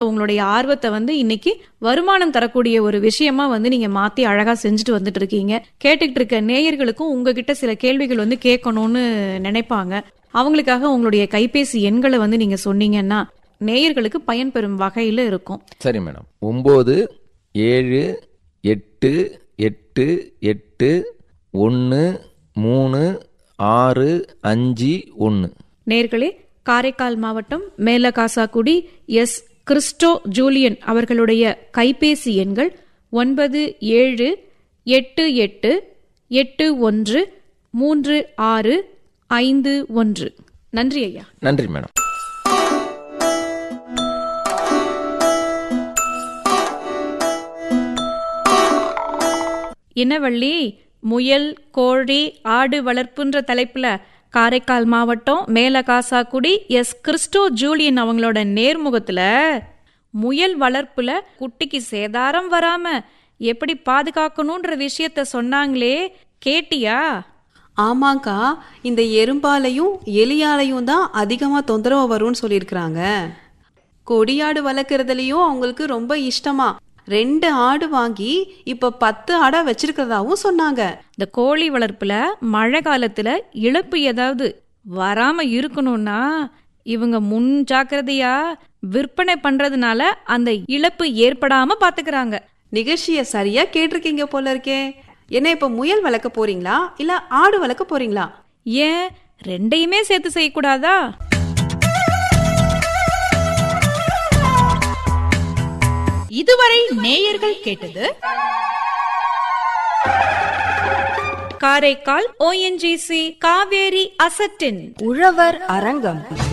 உங்களுடைய ஆர்வத்தை வந்து இன்னைக்கு வருமானம் தரக்கூடிய ஒரு விஷயமா வந்து நீங்க மாத்தி அழகா செஞ்சுட்டு வந்துட்டு இருக்கீங்க கேட்டுக்கிட்டு இருக்க நேயர்களுக்கும் உங்ககிட்ட சில கேள்விகள் வந்து கேட்கணும்னு நினைப்பாங்க அவங்களுக்காக உங்களுடைய கைபேசி எண்களை வந்து நீங்க சொன்னீங்கன்னா நேயர்களுக்கு பயன்பெறும் வகையில இருக்கும் சரி மேடம் ஒம்பது ஏழு எட்டு எட்டு எட்டு ஒன்று மூணு ஆறு அஞ்சு ஒன்று நேர்களே காரைக்கால் மாவட்டம் மேலகாசாக்குடி எஸ் கிறிஸ்டோ ஜூலியன் அவர்களுடைய கைபேசி எண்கள் ஒன்பது ஏழு எட்டு எட்டு எட்டு ஒன்று மூன்று ஆறு ஐந்து ஒன்று நன்றி ஐயா நன்றி மேடம் என்ன வள்ளி முயல் கோழி ஆடு வளர்ப்புன்ற தலைப்புல காரைக்கால் மாவட்டம் மேலகாசாக்குடி எஸ் கிறிஸ்டோ ஜூலியன் அவங்களோட நேர்முகத்துல முயல் வளர்ப்புல குட்டிக்கு சேதாரம் வராம எப்படி பாதுகாக்கணும்ன்ற விஷயத்த சொன்னாங்களே கேட்டியா ஆமாக்கா இந்த எறும்பாலையும் எலியாலையும் தான் அதிகமாக தொந்தரவு வரும்னு சொல்லியிருக்கிறாங்க கொடியாடு வளர்க்குறதுலையும் அவங்களுக்கு ரொம்ப இஷ்டமா ரெண்டு ஆடு வாங்கி இப்ப பத்து ஆடை வச்சிருக்கிறதாவும் சொன்னாங்க இந்த கோழி வளர்ப்புல மழை காலத்துல இழப்பு ஏதாவது வராம இருக்கணும்னா இவங்க முன் ஜாக்கிரதையா விற்பனை பண்றதுனால அந்த இழப்பு ஏற்படாம பாத்துக்கிறாங்க நிகழ்ச்சியை சரியா கேட்டிருக்கீங்க போல இருக்கே என்ன இப்ப முயல் வளர்க்க போறீங்களா இல்ல ஆடு வளர்க்க போறீங்களா ஏன் ரெண்டையுமே சேர்த்து செய்யக்கூடாதா இதுவரை நேயர்கள் கேட்டது காரைக்கால் ஓஎன்ஜிசி காவேரி அசட்டின் உழவர் அரங்கம்